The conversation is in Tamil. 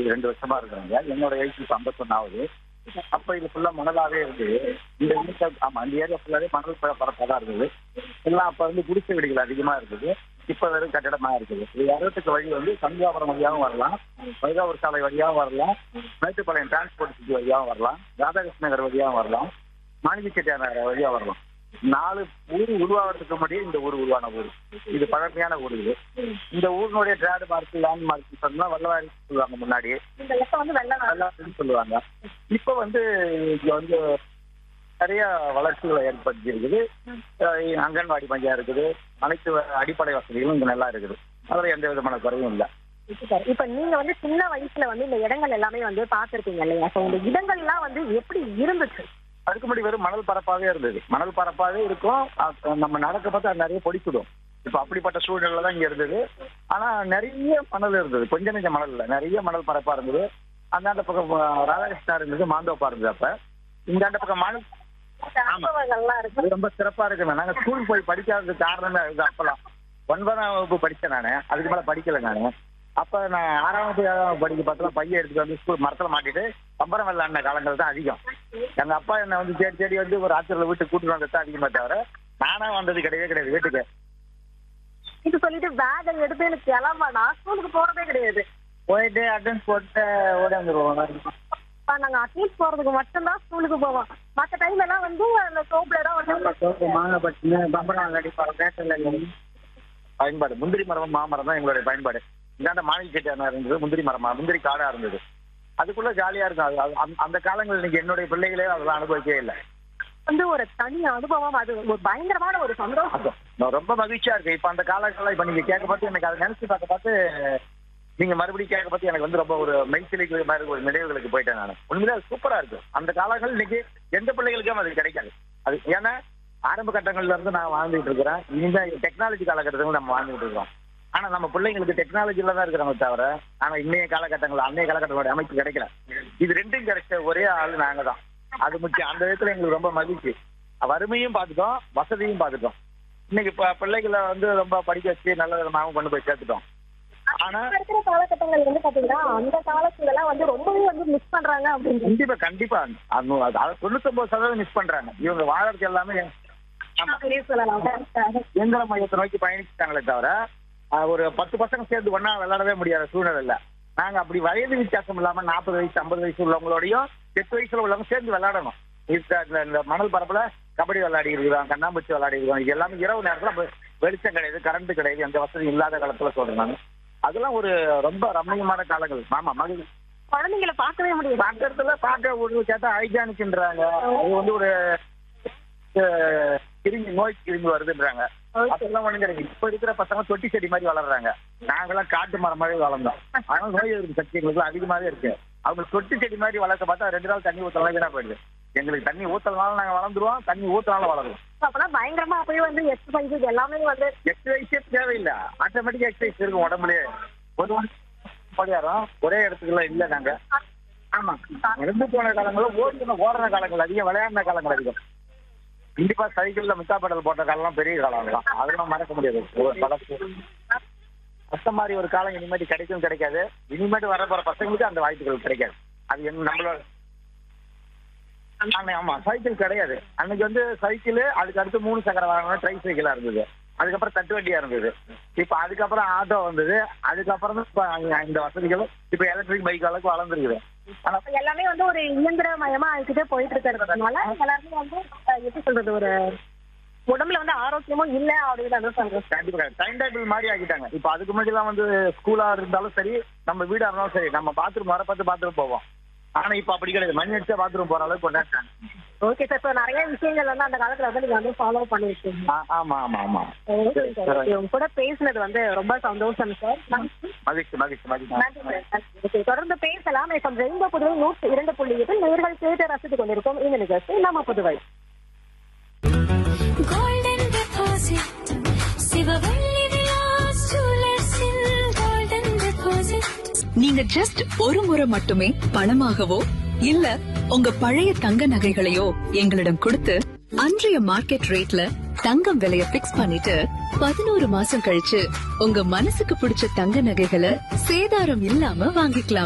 இது ரெண்டு வருஷமா இருக்கிறாங்க என்னோட வயசு இப்போ ஐம்பத்தொன்னாவது அப்ப இது ஃபுல்லா மணலாவே இருந்தது இந்த ஏரியா ஆமா இந்த ஏரியா ஃபுல்லாவே மணல் ப- பரப்பா தான் இருந்தது எல்லாம் அப்ப வந்து குடிசை வீடுகள் அதிகமா இருந்தது இப்ப வெறும் கட்டடமா இருக்குது இது வர்றதுக்கு வழி வந்து சந்தியாபுரம் வழியாகவும் வரலாம் வைகாவூர் சாலை வழியாகவும் வரலாம் மேட்டுப்பாளையம் டிரான்ஸ்போர்ட் சிட்டி வழியாகவும் வரலாம் ராதாகிருஷ்ண நகர் வழியாகவும் வரலாம் மாணிக்க செட்டியார் நகர் வழியா வரலாம் நாலு ஊர் உருவாகிறதுக்கு முன்னாடியே இந்த ஊர் உருவான ஊர் இது பழமையான ஊர் இது இந்த ஊரினுடைய டிராடு மார்க் லேண்ட் மார்க் சொன்னா வல்லவாரி சொல்லுவாங்க முன்னாடி இந்த இடத்த வந்து வெள்ள வல்லவாரின்னு சொல்லுவாங்க இப்ப வந்து இங்க வந்து நிறைய வளர்ச்சிகளை ஏற்படுத்தி இருக்குது அஹ் அங்கன்வாடி மையம் இருக்குது அனைத்து அடிப்படை வசதிகளும் இங்க நல்லா இருக்குது அதுல எந்த விதமான குறையும் இல்லை இப்ப நீங்க வந்து சின்ன வயசுல வந்து இந்த இடங்கள் எல்லாமே வந்து பாத்திருப்பீங்க இல்லையா So, இந்த இடங்கள்லாம் வந்து எப்படி இருந்துச்சு அதுக்கு முன்னாடி வெறும் மணல் பரப்பாவே இருந்தது மணல் பரப்பாவே இருக்கும் அ- நம்ம நடக்க பார்த்தா அது நிறைய பொடிச்சிடும் இப்ப அப்படிப்பட்ட சூழ்நிலை தான் இங்க இருந்தது ஆனா நிறைய மணல் இருந்தது கொஞ்சம் நெஞ்ச மணல் இல்ல நிறைய மணல் பரப்பா இருந்தது அந்தாண்ட பக்கம் அஹ், ராதாகிருஷ்ணா இருந்தது மாந்தோப்பா இருந்தது அப்ப இந்தாண்ட பக்கம் மணல் அந்த அனுபவங்கள்லாம் இருக்கு அது ரொம்ப சிறப்பா இருக்குங்க நாங்க ஸ்கூல் போய் படிக்காததுக்கு காரணமே அதுதான் அப்பெல்லாம் ஒன்பதாம் வகுப்பு படிச்சேன் நானு அதுக்கு மேல படிக்கல நானு அப்ப நான் ஆறாம் வகுப்பு ஏழாம் வகுப்பு படிக்க பார்த்தா பையன் எடுத்துட்டு வந்து ஸ்கூல் மரத்துல மாட்டிட்டு பம்பரம் விளையாடின காலங்கள் தான் அதிகம் எங்க அப்பா என்ன வந்து தேடி தேடி வந்து ஒரு ஆத்திரில வீட்டுக்கு கூட்டிட்டு வந்தது தான் அதிகமா தவிர நானா வந்தது கிடையவே கிடையாது வீட்டுக்கு இது சொல்லிட்டு பேக் எடுத்து எனக்கு கிளம்ப நான் ஸ்கூலுக்கு போறதே கிடையாது போயிட்டு அட்டன்ஸ் போட்டு ஓடி வந்துருவோம் அப்ப நாங்க அட்லீஸ்ட் போறதுக்கு மட்டும்தான் ஸ்கூலுக்கு போவோம் மத்த டைம் எல்லாம் வந்து அந்த சோப்ல தான் வந்து மாங்காய் பட்டு பம்பரம் விளையாடி பயன்பாடு முந்திரி மரம் மாமரம் தான் எங்களுடைய பயன்பாடு இந்தாண்ட மாணிக்க செட்டியார் இருந்தது முந்திரி மரமா முந்திரி காடா இருந்தது அதுக்குள்ள ஜாலியா இருக்கும் அது- அது அந்த- அந்த காலங்கள் இன்னைக்கு என்னுடைய பிள்ளைகளே அதெல்லாம் அனுபவிக்கவே இல்லை வந்து ஒரு தனி அனுபவம் அது ஒரு பயங்கரமான ஒரு சந்தோஷம் அது நான் ரொம்ப மகிழ்ச்சியா இருக்கு இப்ப அந்த காலங்கள்லாம் இப்ப நீங்க கேட்க பார்த்து எனக்கு அதை நினைச்சு பார்க்க பார்த்து நீங்க மறுபடியும் கேட்க பார்த்து எனக்கு வந்து ரொம்ப ஒரு மெய்சிலிக்கு மாதிரி ஒரு நினைவுகளுக்கு போயிட்டேன் நான் உண்மையிலே அது சூப்பரா இருக்கு அந்த காலங்கள் இன்னைக்கு எந்த பிள்ளைகளுக்கும் அது கிடைக்காது அது ஏன்னா ஆரம்ப கட்டங்கள்ல இருந்து நான் வாழ்ந்துட்டு இருக்கிறேன் இந்த டெக்னாலஜி காலகட்டத்தில் நம்ம வாழ்ந்துட்டு இருக்கோம் ஆனா நம்ம பிள்ளைங்களுக்கு டெக்னாலஜில தான் இருக்கிறாங்க தவிர ஆனா இன்னைய காலகட்டங்கள் அன்னைய காலகட்டங்களோட அமைப்பு கிடைக்கல இது ரெண்டும் கிடைச்ச ஒரே ஆளு நாங்க தான் அது முக்கியம் அந்த விதத்துல எங்களுக்கு ரொம்ப மகிழ்ச்சி வறுமையும் பார்த்துட்டோம் வசதியும் பார்த்துட்டோம் இன்னைக்கு இப்ப பிள்ளைகளை வந்து ரொம்ப படிக்க வச்சு நல்ல விதமாகவும் கொண்டு போய் சேர்த்துட்டோம் ஆனா இப்ப இருக்கிற காலகட்டங்கள் வந்து பாத்தீங்கன்னா அந்த காலத்துல எல்லாம் வந்து ரொம்பவே வந்து மிஸ் பண்றாங்க அப்படின்னு கண்டிப்பா கண்டிப்பா அது- அது- அது தொண்ணூத்தொன்பது சதவீதம் மிஸ் பண்றாங்க இவங்க வாழறது எல்லாமே ஆமா அப்படியே சொல்லலாம் இயந்திர மையத்தை நோக்கி பயணிச்சிட்டாங்களே தவிர ஆஹ், ஒரு பத்து பசங்க சேர்ந்து ஒண்ணா விளையாடவே முடியாத சூழ்நிலை இல்ல நாங்க அப்படி வயது வித்தியாசம் இல்லாம நாற்பது வயசு ஐம்பது வயசு உள்ளவங்களோடையும் எட்டு வயசுல உள்ளவங்க சேர்ந்து விளையாடணும் இந்த- இந்த- இந்த மணல் பரப்புல கபடி விளையாடி இருக்கிறோம் கண்ணாம்பூச்சி விளையாடி இருக்கிறோம் இது எல்லாமே இரவு நேரத்துல வெ- வெளிச்சம் கிடையாது கரண்ட் கிடையாது எந்த வசதி இல்லாத காலத்துல சொல்றேன் நான் அதெல்லாம் ஒரு ரொம்ப ரம்மியமான காலங்கள் ஆமா மகிழ் குழந்தைங்களை பார்க்கவே முடியாது பார்க்கறதுல பார்க்க ஒரு கேட்டா ஹைஜானிக்ன்றாங்க அது வந்து ஒரு அஹ், கிருமி நோய் கிருமி வருதுன்றாங்க அதெல்லாம் ஒண்ணு கிடையாது இப்ப இருக்கிற பசங்க தொட்டி செடி மாதிரி வளர்றாங்க நாங்கெல்லாம் காட்டு மரம் மாதிரி வளர்ந்தோம் அதனால நோய் எதிர்ப்பு சக்தி எங்களுக்கு அதிகமாவே இருக்கு அவங்க தொட்டி செடி மாதிரி வளர்க்க பார்த்தா ரெண்டு நாள் தண்ணி ஊத்தலாம் வீணா போயிடுது எங்களுக்கு தண்ணி ஊத்தலனால நாங்க வளர்ந்துருவோம் தண்ணி ஊத்தனால வளருவோம் அப்பெல்லாம் பயங்கரமா போய் வந்து எக்ஸசைஸ் இது எல்லாமே வந்து எக்ஸசைஸே தேவையில்லை ஆட்டோமேட்டிக்கா எக்ஸசைஸ் இருக்கும் உடம்புலயே ஒரு படியாரம் ஒரே இடத்துக்குள்ள இல்ல நாங்க ஆமா இறந்து போன காலங்களும் ஓடின ஓடுற காலங்கள் அதிகம் விளையாடின காலங்கள் அதிகம் கண்டிப்பா சைக்கிள்ல மித்தா பெடல் போட்ட காலம் பெரிய காலம் தான் அதெல்லாம் மறக்க முடியாது ஒரு பழசு அந்த மாதிரி ஒரு காலம் இனிமேட்டு கிடைக்கும் கிடைக்காது இனிமேட்டு வர போற பசங்களுக்கு அந்த வாய்ப்புகள் கிடைக்காது அது எங்க நம்மளோட ஆமா, ஆமா சைக்கிள் கிடையாது அன்னைக்கு வந்து சைக்கிள் அதுக்கு அடுத்து மூணு சக்கர வாகனம் ட்ரை சைக்கிளா இருந்தது அதுக்கப்புறம் தட்டு வண்டியா இருந்தது இப்ப அதுக்கப்புறம் ஆட்டோ வந்தது அதுக்கப்புறம் தான் இப்ப அங்க இந்த வசதிகளும் இப்ப எலக்ட்ரிக் பைக் அளவுக்கு வளர்ந்துருக்குது ஆனா இப்ப எல்லாமே வந்து ஒரு இயந்திர மயமா ஆகிக்கிட்டே போயிட்டு இருக்கிறதுனால எல்லாருமே வந்து அஹ், எப்படி சொல்றது ஒரு உடம்புல வந்து ஆரோக்கியமும் இல்ல அப்படின்னு சொல்றேன் கண்டிப்பா டைம் டேபிள் மாதிரி ஆக்கிட்டாங்க இப்ப அதுக்கு முன்னாடி எல்லாம் வந்து ஸ்கூலா இருந்தாலும் சரி நம்ம வீடா இருந்தாலும் சரி நம்ம பாத்ரூம் வர பார்த்து பாத்ரூம் போவோம் ஆனா இப்ப அப்படி கிடையாது மணி அடிச்சா பாத்ரூம் போற அளவுக்கு கொண்டாட்டாங்க ஓகே சார் இப்போ நிறைய விஷயங்கள் வந்து அந்த காலத்துல வந்து நீங்க வந்து ஃபாலோ பண்ணிருக்கீங்க ஆ- ஆமா ஆமா ஆமா ஓகே சார் ஓகே உங்க கூட பேசினது வந்து ரொம்ப சந்தோஷம் சார் நன்றி மகிழ்ச்சி மகிழ்ச்சி மகிழ்ச்சி நன்றி சார் நன்றி. ஓகே, தொடர்ந்து பேசலாம் இப்போ ரெண்டு புதுவை நூற்றி இரண்டு புள்ளி எட்டு நேர்கள் கேட்டு ரசித்துக் கொண்டிருக்கோம் இந்த நிகழ்ச்சி நம்ம புதுவை golden deposit சிவவள்ளி விலாஸ் ஜுவல்லர்ஸில் golden deposit நீங்க ஜஸ்ட் ஒரு முறை மட்டுமே பணமாகவோ இல்ல உங்க பழைய தங்க நகைகளையோ எங்களிடம் கொடுத்து அன்றைய மார்க்கெட் ரேட்ல தங்கம் விலைய பிக்ஸ் பண்ணிட்டு பதினோரு மாசம் கழிச்சு உங்க மனசுக்கு பிடிச்ச தங்க நகைகளை சேதாரம் இல்லாம வாங்கிக்கலாம்